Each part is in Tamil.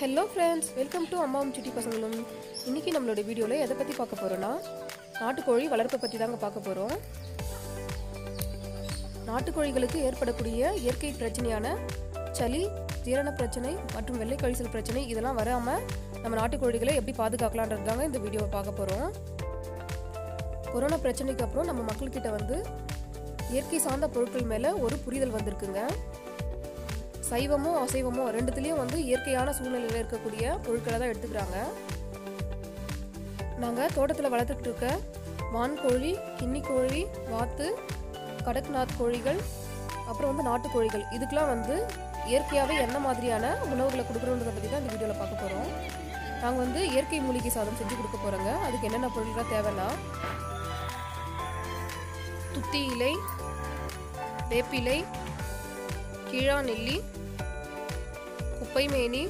ஹலோ ஃப்ரெண்ட்ஸ் வெல்கம் டு அம்மாவும் சுட்டி பசங்களும் இன்னைக்கு நம்மளோட வீடியோவில் எதை பற்றி பார்க்க போகிறோன்னா நாட்டுக்கோழி வளர்ப்பை பற்றி தாங்க பார்க்க போகிறோம் நாட்டுக்கோழிகளுக்கு ஏற்படக்கூடிய இயற்கை பிரச்சனையான சளி ஜீரண பிரச்சனை மற்றும் வெள்ளை கழிசல் பிரச்சனை இதெல்லாம் வராமல் நம்ம நாட்டுக்கோழிகளை எப்படி பாதுகாக்கலான்றது தாங்க இந்த வீடியோவை பார்க்க போகிறோம் கொரோனா பிரச்சனைக்கு அப்புறம் நம்ம மக்கள்கிட்ட வந்து இயற்கை சார்ந்த பொருட்கள் மேலே ஒரு புரிதல் வந்திருக்குங்க சைவமோ அசைவமோ ரெண்டுத்துலேயும் வந்து இயற்கையான சூழ்நிலையில் இருக்கக்கூடிய பொருட்களை தான் எடுத்துக்கிறாங்க நாங்கள் தோட்டத்தில் வளர்த்துக்கிட்டு இருக்க வான்கோழி கின்னிக்கோழி வாத்து கடக்நாத் கோழிகள் அப்புறம் வந்து நாட்டுக்கோழிகள் இதுக்கெலாம் வந்து இயற்கையாகவே என்ன மாதிரியான உணவுகளை கொடுக்குறோன்றதை பற்றி தான் இந்த வீடியோவில் பார்க்க போகிறோம் நாங்கள் வந்து இயற்கை மூலிகை சாதம் செஞ்சு கொடுக்க போகிறோங்க அதுக்கு என்னென்ன பொருட்கள் தேவைன்னா துத்தி இலை வேப்பிலை கீழா நெல்லி குப்பைமேனி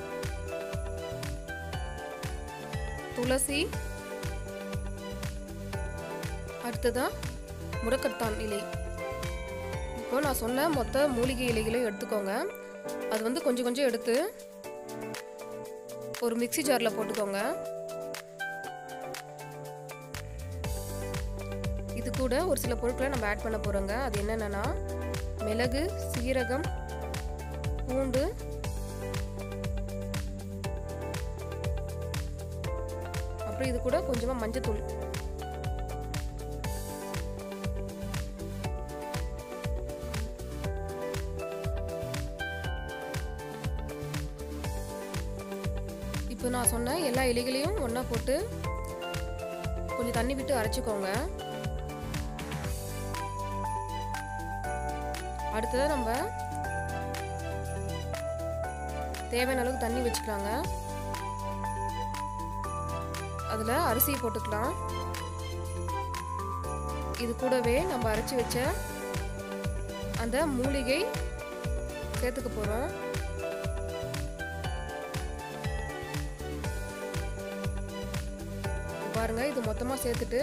துளசி அடுத்ததா முடக்கத்தான் இலை இப்போ நான் சொன்ன மொத்த மூலிகை இலைகளை எடுத்துக்கோங்க அது வந்து கொஞ்சம் கொஞ்சம் எடுத்து ஒரு மிக்ஸி ஜாரில் போட்டுக்கோங்க இது கூட ஒரு சில பொருட்களை நம்ம ஆட் பண்ண போகிறோங்க அது என்னென்னா மிளகு சீரகம் பூண்டு அப்புறம் இது கூட கொஞ்சமாக மஞ்சத்தூள் இப்போ நான் சொன்ன எல்லா இலைகளையும் ஒன்றா போட்டு கொஞ்சம் தண்ணி விட்டு அரைச்சிக்கோங்க அடுத்ததாக நம்ம தேவையான அளவுக்கு தண்ணி வச்சுக்கலாங்க அதில் அரிசியை போட்டுக்கலாம் இது கூடவே நம்ம அரைச்சி வச்ச அந்த மூலிகை சேர்த்துக்க போகிறோம் பாருங்க இது மொத்தமாக சேர்த்துட்டு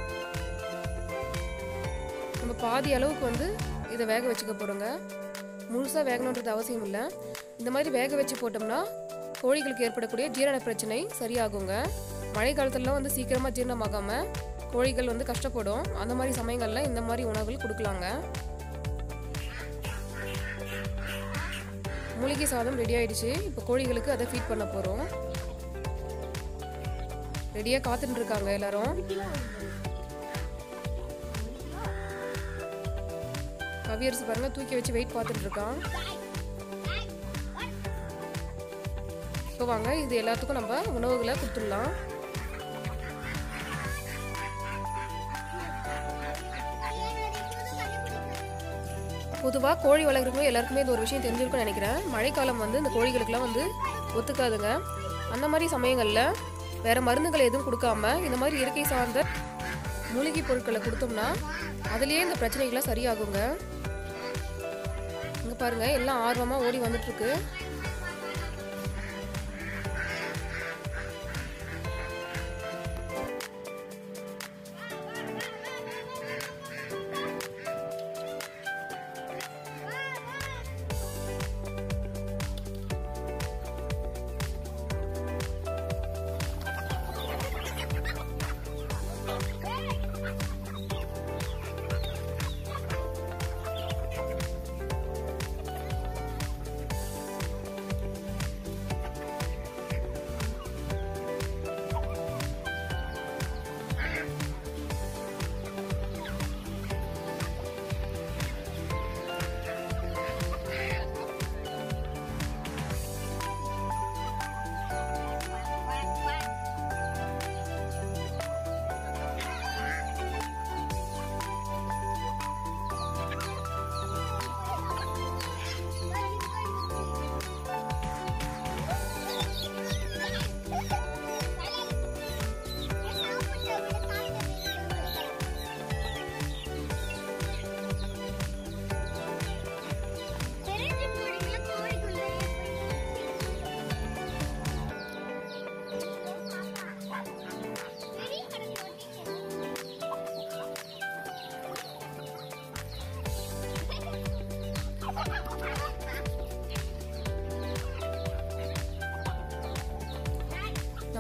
நம்ம பாதி அளவுக்கு வந்து இதை வேக வச்சுக்க போகிறோங்க முழுசாக வேகணுன்றது அவசியம் இல்லை இந்த மாதிரி வேக வச்சு போட்டோம்னா கோழிகளுக்கு ஏற்படக்கூடிய ஜீரண பிரச்சனை சரியாகுங்க மழை காலத்துலலாம் வந்து சீக்கிரமாக ஜீரணமாகாமல் கோழிகள் வந்து கஷ்டப்படும் அந்த மாதிரி சமயங்களில் இந்த மாதிரி உணவுகள் கொடுக்கலாங்க மூலிகை சாதம் ரெடி ஆயிடுச்சு இப்போ கோழிகளுக்கு அதை ஃபீட் பண்ண போகிறோம் ரெடியாக காத்துட்டு இருக்காங்க எல்லாரும் கவியரசு பாருங்க தூக்கி வச்சு வெயிட் பார்த்துட்டு இருக்கான் இப்போ வாங்க இது எல்லாத்துக்கும் நம்ம உணவுகளை கொடுத்துடலாம் பொதுவாக கோழி வளர்க்குறவங்க எல்லாருக்குமே இது ஒரு விஷயம் தெரிஞ்சிருக்கும்னு நினைக்கிறேன் மழைக்காலம் வந்து இந்த கோழிகளுக்கெல்லாம் வந்து ஒத்துக்காதுங்க அந்த மாதிரி சமயங்களில் வேற மருந்துகள் எதுவும் கொடுக்காம இந்த மாதிரி இயற்கை சார்ந்த மூலிகை பொருட்களை கொடுத்தோம்னா அதுலேயே இந்த பிரச்சனைகள்லாம் சரியாகுங்க இங்கே பாருங்க எல்லாம் ஆர்வமாக ஓடி வந்துட்டு இருக்கு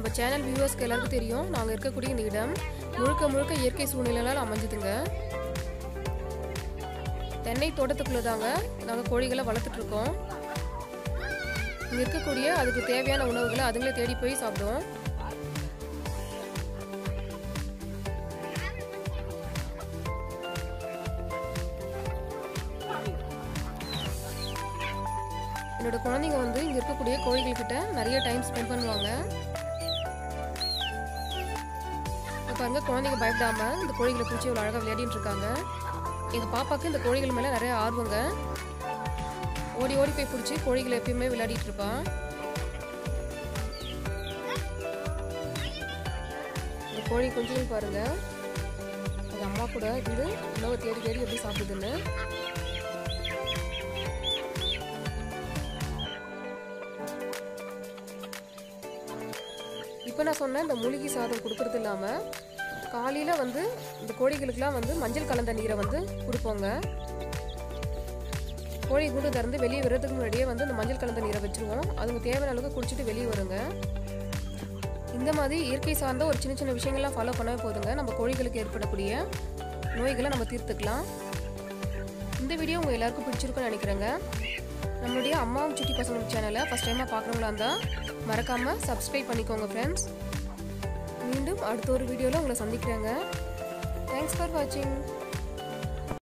நம்ம சேனல் வியூவர்ஸ்க்கு எல்லாருக்கும் தெரியும் நாங்கள் இருக்கக்கூடிய இந்த இடம் முழுக்க முழுக்க இயற்கை சூழ்நிலையால் அமைஞ்சுதுங்க தென்னை தோட்டத்துக்குள்ளே தாங்க நாங்கள் கோழிகளை வளர்த்துட்டு இருக்கோம் இங்கே இருக்கக்கூடிய அதுக்கு தேவையான உணவுகளை அதுங்களே தேடி போய் சாப்பிடும் என்னோட குழந்தைங்க வந்து இங்கே இருக்கக்கூடிய கோழிகள் கிட்ட நிறைய டைம் ஸ்பெண்ட் பண்ணுவாங்க இங்க பாருங்க குழந்தைங்க பயப்படாம இந்த கோழிகளை பிடிச்சி இவ்வளோ அழகாக விளையாடிட்டு இருக்காங்க எங்கள் பாப்பாவுக்கு இந்த கோழிகள் மேலே நிறைய ஆர்வங்க ஓடி ஓடி போய் பிடிச்சி கோழிகளை எப்பயுமே விளையாடிட்டு இருப்பான் இந்த கோழி குஞ்சுகள் பாருங்க அது அம்மா கூட இருந்து உணவை தேடி தேடி எப்படி சாப்பிடுதுன்னு இப்போ நான் சொன்ன இந்த மூலிகை சாதம் கொடுக்கறது இல்லாமல் காலையில் வந்து இந்த கோழிகளுக்கெல்லாம் வந்து மஞ்சள் கலந்த நீரை வந்து கொடுப்போங்க கோழி கூண்டு திறந்து வெளியே வர்றதுக்கு முன்னாடியே வந்து இந்த மஞ்சள் கலந்த நீரை வச்சுருவோம் அதுங்க தேவையான அளவுக்கு குடிச்சிட்டு வெளியே வருங்க இந்த மாதிரி இயற்கை சார்ந்த ஒரு சின்ன சின்ன விஷயங்கள்லாம் ஃபாலோ பண்ணவே போதுங்க நம்ம கோழிகளுக்கு ஏற்படக்கூடிய நோய்களை நம்ம தீர்த்துக்கலாம் இந்த வீடியோ உங்கள் எல்லாருக்கும் பிடிச்சிருக்குன்னு நினைக்கிறேங்க நம்மளுடைய அம்மாவும் சுட்டி பசங்க சேனலை ஃபஸ்ட் டைமாக பார்க்குறவங்களா இருந்தால் மறக்காமல் சப்ஸ்கிரைப் பண்ணிக்கோங்க ஃப்ரெண்ட்ஸ் மீண்டும் அடுத்த ஒரு வீடியோவில் உங்களை சந்திக்கிறேங்க தேங்க்ஸ் ஃபார் வாட்சிங்